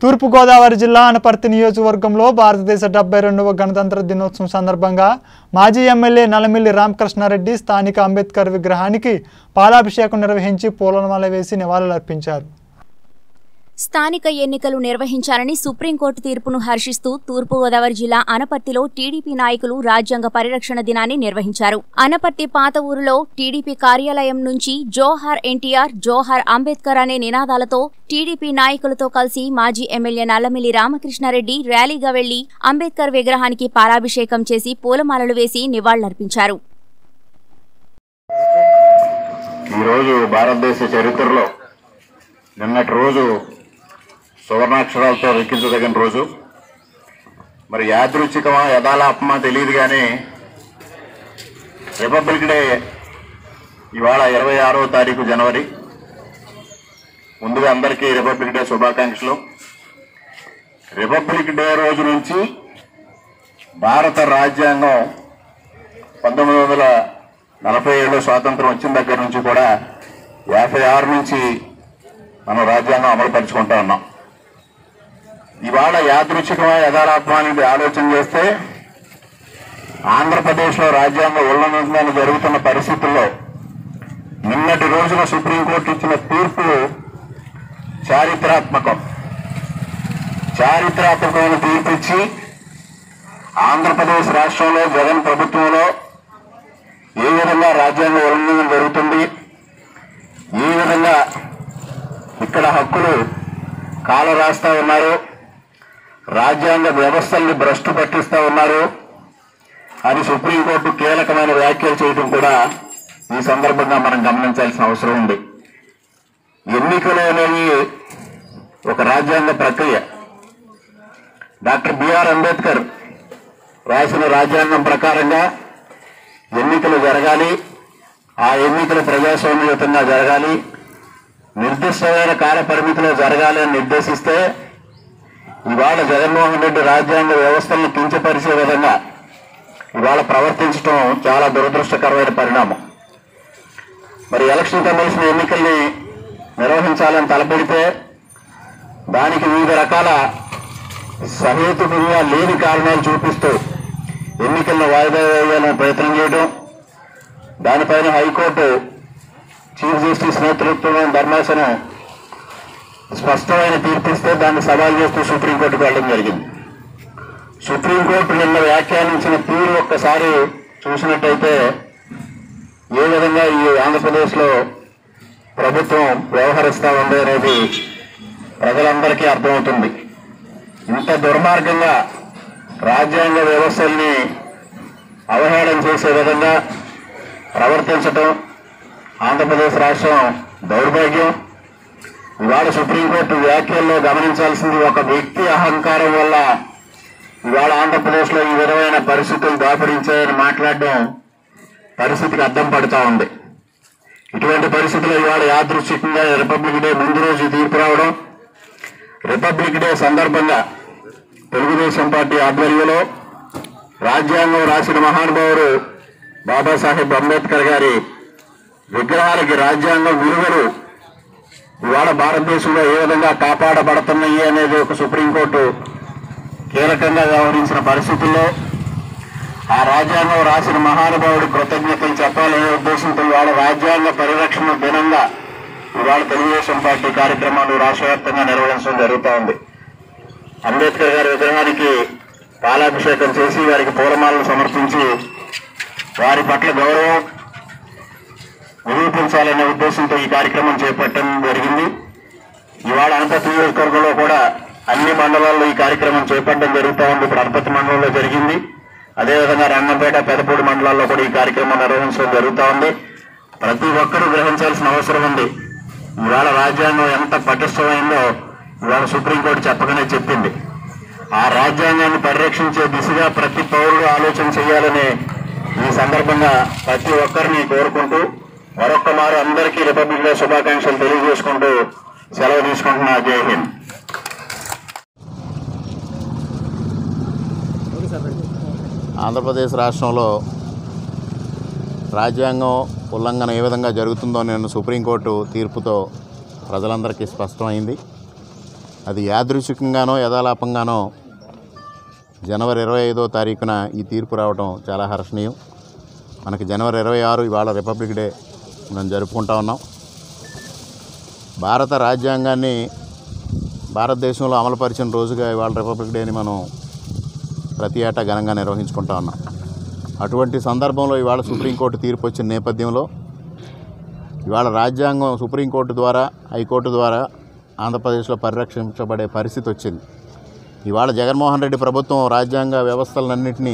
తూర్పుగోదావరి జిల్లా అనపర్తి నియోజకవర్గంలో భారతదేశ డెబ్బై రెండవ గణతంత్ర దినోత్సవం సందర్భంగా మాజీ ఎమ్మెల్యే నలమిల్లి రామకృష్ణారెడ్డి స్థానిక అంబేద్కర్ విగ్రహానికి పాలాభిషేకం నిర్వహించి పూలమాల వేసి నివాళులర్పించారు స్థానిక ఎన్నికలు నిర్వహించాలని సుప్రీంకోర్టు తీర్పును హర్షిస్తూ తూర్పుగోదావరి జిల్లా అనపర్తిలో టీడీపీ నాయకులు రాజ్యాంగ పరిరక్షణ దినాన్ని నిర్వహించారు అనపర్తి పాత ఊరులో టీడీపీ కార్యాలయం నుంచి జోహార్ ఎన్టీఆర్ జోహార్ అంబేద్కర్ అనే నినాదాలతో టీడీపీ నాయకులతో కలిసి మాజీ ఎమ్మెల్యే నల్లమిల్లి రామకృష్ణారెడ్డి ర్యాలీగా వెళ్లి అంబేద్కర్ విగ్రహానికి పాలాభిషేకం చేసి పూలమాలలు వేసి నివాళులర్పించారు ఈరోజు భారతదేశ చరిత్రలో నిన్నటి రోజు సువర్ణాక్షరాలతో లిఖించదగిన రోజు మరి యాదృచ్ఛికమా యథాలాపమా తెలియదు కానీ రిపబ్లిక్ డే ఇవాళ ఇరవై ఆరో తారీఖు జనవరి ముందుగా అందరికీ రిపబ్లిక్ డే శుభాకాంక్షలు రిపబ్లిక్ డే రోజు నుంచి భారత రాజ్యాంగం పంతొమ్మిది వందల నలభై ఏడులో స్వాతంత్రం వచ్చిన దగ్గర నుంచి కూడా యాభై ఆరు నుంచి మనం రాజ్యాంగం అమలు పరుచుకుంటా ఉన్నాం ఇవాళ యాదృచ్ఛికమా యథారాత్మా అనేది ఆలోచన చేస్తే ఆంధ్రప్రదేశ్లో రాజ్యాంగ ఉల్లంఘన జరుగుతున్న పరిస్థితుల్లో నిన్నటి రోజున సుప్రీంకోర్టు ఇచ్చిన తీర్పు చారిత్రాత్మకం చారిత్రాత్మకమైన తీర్పు ఇచ్చి ఆంధ్రప్రదేశ్ రాష్ట్రంలో జగన్ ప్రభుత్వంలో ఏ విధంగా రాజ్యాంగ ఉల్లంఘన జరుగుతుంది ఏ విధంగా ఇక్కడ హక్కులు కాల రాస్తా ఉన్నారు రాజ్యాంగ వ్యవస్థల్ని భ్రష్టు పట్టిస్తా ఉన్నారు అని సుప్రీంకోర్టు కీలకమైన వ్యాఖ్యలు చేయడం కూడా ఈ సందర్భంగా మనం గమనించాల్సిన అవసరం ఉంది ఎన్నికలు అనేవి ఒక రాజ్యాంగ ప్రక్రియ డాక్టర్ బిఆర్ అంబేద్కర్ రాసిన రాజ్యాంగం ప్రకారంగా ఎన్నికలు జరగాలి ఆ ఎన్నికలు ప్రజాస్వామ్యయుతంగా జరగాలి నిర్దిష్టమైన కాల పరిమితిలో జరగాలి అని నిర్దేశిస్తే ఇవాళ జగన్మోహన్ రెడ్డి రాజ్యాంగ వ్యవస్థలను కించపరిచే విధంగా ఇవాళ ప్రవర్తించడం చాలా దురదృష్టకరమైన పరిణామం మరి ఎలక్షన్ కమిషన్ ఎన్నికల్ని నిర్వహించాలని తలపెడితే దానికి వివిధ రకాల సహేతుకంగా లేని కారణాలు చూపిస్తూ ఎన్నికలను వాయిదా వేయాలని ప్రయత్నం చేయడం దానిపైన హైకోర్టు చీఫ్ జస్టిస్ నేతృత్వంలోని ధర్మాసనం స్పష్టమైన తీర్పిస్తే దాన్ని సవాల్ చేస్తూ సుప్రీంకోర్టుకు వెళ్ళడం జరిగింది సుప్రీంకోర్టు నిన్న వ్యాఖ్యానించిన తీరు ఒక్కసారి చూసినట్టయితే ఏ విధంగా ఈ ఆంధ్రప్రదేశ్లో ప్రభుత్వం వ్యవహరిస్తా ఉంది అనేది ప్రజలందరికీ అర్థమవుతుంది ఇంత దుర్మార్గంగా రాజ్యాంగ వ్యవస్థల్ని అవహేళన చేసే విధంగా ప్రవర్తించడం ఆంధ్రప్రదేశ్ రాష్ట్రం దౌర్భాగ్యం ఇవాళ సుప్రీంకోర్టు వ్యాఖ్యల్లో గమనించాల్సింది ఒక వ్యక్తి అహంకారం వల్ల ఇవాళ ఆంధ్రప్రదేశ్లో ఈ విధమైన పరిస్థితులు దాపరించాయని మాట్లాడడం పరిస్థితికి అద్దం పడుతూ ఉంది ఇటువంటి పరిస్థితుల్లో ఇవాళ యాదృచ్ఛికంగా రిపబ్లిక్ డే ముందు రోజు తీర్పు రావడం రిపబ్లిక్ డే సందర్భంగా తెలుగుదేశం పార్టీ ఆధ్వర్యంలో రాజ్యాంగం రాసిన మహానుభావుడు బాబాసాహెబ్ అంబేద్కర్ గారి విగ్రహాలకి రాజ్యాంగం విలువలు ఇవాళ భారతదేశంలో ఏ విధంగా కాపాడబడుతున్నాయి అనేది ఒక సుప్రీంకోర్టు కీలకంగా వ్యవహరించిన పరిస్థితుల్లో ఆ రాజ్యాంగం రాసిన మహానుభావుడు కృతజ్ఞతలు చెప్పాలనే ఉద్దేశంతో ఇవాళ రాజ్యాంగ పరిరక్షణ దినంగా ఇవాళ తెలుగుదేశం పార్టీ కార్యక్రమాలు రాష్ట్ర వ్యాప్తంగా నిర్వహించడం జరుగుతూ ఉంది అంబేద్కర్ గారి విగ్రహానికి పాలాభిషేకం చేసి వారికి పూలమాలను సమర్పించి వారి పట్ల గౌరవం నిరూపించాలనే ఉద్దేశంతో ఈ కార్యక్రమం చేపట్టడం జరిగింది ఇవాళ అనపతి నియోజకవర్గంలో కూడా అన్ని మండలాల్లో ఈ కార్యక్రమం చేపట్టడం జరుగుతూ ఉంది ఇప్పుడు అనపతి మండలంలో జరిగింది అదేవిధంగా రంగంపేట పెదపూడి మండలాల్లో కూడా ఈ కార్యక్రమం నిర్వహించడం జరుగుతూ ఉంది ప్రతి ఒక్కరూ గ్రహించాల్సిన అవసరం ఉంది ఇవాళ రాజ్యాంగం ఎంత పటిష్టమైందో ఇవాళ సుప్రీంకోర్టు చెప్పకనే చెప్పింది ఆ రాజ్యాంగాన్ని పరిరక్షించే దిశగా ప్రతి పౌరుడు ఆలోచన చేయాలని ఈ సందర్భంగా ప్రతి ఒక్కరిని కోరుకుంటూ మరొక్క మారు అందరికీ రిపబ్లిక్ డే శుభాకాంక్షలు తెలియజేసుకుంటూ సెలవు తీసుకుంటున్నా జై హింద్ ఆంధ్రప్రదేశ్ రాష్ట్రంలో రాజ్యాంగం ఉల్లంఘన ఏ విధంగా జరుగుతుందో నేను సుప్రీంకోర్టు తీర్పుతో ప్రజలందరికీ స్పష్టమైంది అది యాదృచ్ఛికంగానో యథాలాపంగానో జనవరి ఇరవై ఐదో తారీఖున ఈ తీర్పు రావడం చాలా హర్షణీయం మనకి జనవరి ఇరవై ఆరు ఇవాళ రిపబ్లిక్ డే మనం జరుపుకుంటా ఉన్నాం భారత రాజ్యాంగాన్ని భారతదేశంలో అమలుపరిచిన రోజుగా ఇవాళ రిపబ్లిక్ డేని మనం ప్రతి ఏటా ఘనంగా నిర్వహించుకుంటా ఉన్నాం అటువంటి సందర్భంలో ఇవాళ సుప్రీంకోర్టు తీర్పు వచ్చిన నేపథ్యంలో ఇవాళ రాజ్యాంగం సుప్రీంకోర్టు ద్వారా హైకోర్టు ద్వారా ఆంధ్రప్రదేశ్లో పరిరక్షించబడే పరిస్థితి వచ్చింది ఇవాళ జగన్మోహన్ రెడ్డి ప్రభుత్వం రాజ్యాంగ వ్యవస్థలన్నింటినీ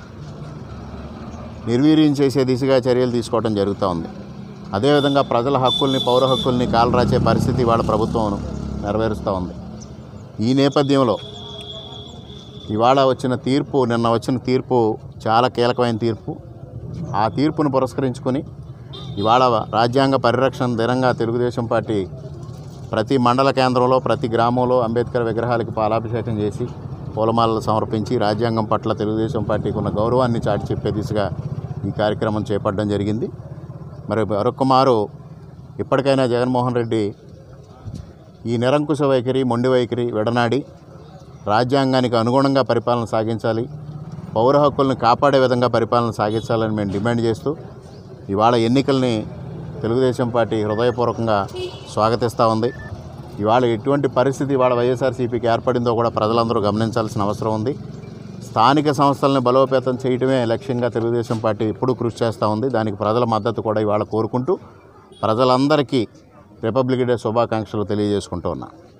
నిర్వీర్యం చేసే దిశగా చర్యలు తీసుకోవడం జరుగుతూ ఉంది అదేవిధంగా ప్రజల హక్కుల్ని పౌర హక్కుల్ని కాలరాచే పరిస్థితి ఇవాళ ప్రభుత్వం నెరవేరుస్తూ ఉంది ఈ నేపథ్యంలో ఇవాళ వచ్చిన తీర్పు నిన్న వచ్చిన తీర్పు చాలా కీలకమైన తీర్పు ఆ తీర్పును పురస్కరించుకొని ఇవాళ రాజ్యాంగ పరిరక్షణ దినంగా తెలుగుదేశం పార్టీ ప్రతి మండల కేంద్రంలో ప్రతి గ్రామంలో అంబేద్కర్ విగ్రహాలకు పాలాభిషేకం చేసి పూలమాలలు సమర్పించి రాజ్యాంగం పట్ల తెలుగుదేశం పార్టీకి ఉన్న గౌరవాన్ని చాటి చెప్పే దిశగా ఈ కార్యక్రమం చేపట్టడం జరిగింది మరి మరొకమారు ఇప్పటికైనా జగన్మోహన్ రెడ్డి ఈ నిరంకుశ వైఖరి మొండి వైఖరి విడనాడి రాజ్యాంగానికి అనుగుణంగా పరిపాలన సాగించాలి పౌర హక్కులను కాపాడే విధంగా పరిపాలన సాగించాలని మేము డిమాండ్ చేస్తూ ఇవాళ ఎన్నికల్ని తెలుగుదేశం పార్టీ హృదయపూర్వకంగా స్వాగతిస్తూ ఉంది ఇవాళ ఎటువంటి పరిస్థితి ఇవాళ వైఎస్ఆర్సీపీకి ఏర్పడిందో కూడా ప్రజలందరూ గమనించాల్సిన అవసరం ఉంది స్థానిక సంస్థలను బలోపేతం చేయడమే లక్ష్యంగా తెలుగుదేశం పార్టీ ఎప్పుడూ కృషి చేస్తూ ఉంది దానికి ప్రజల మద్దతు కూడా ఇవాళ కోరుకుంటూ ప్రజలందరికీ రిపబ్లిక్ డే శుభాకాంక్షలు తెలియజేసుకుంటూ ఉన్నా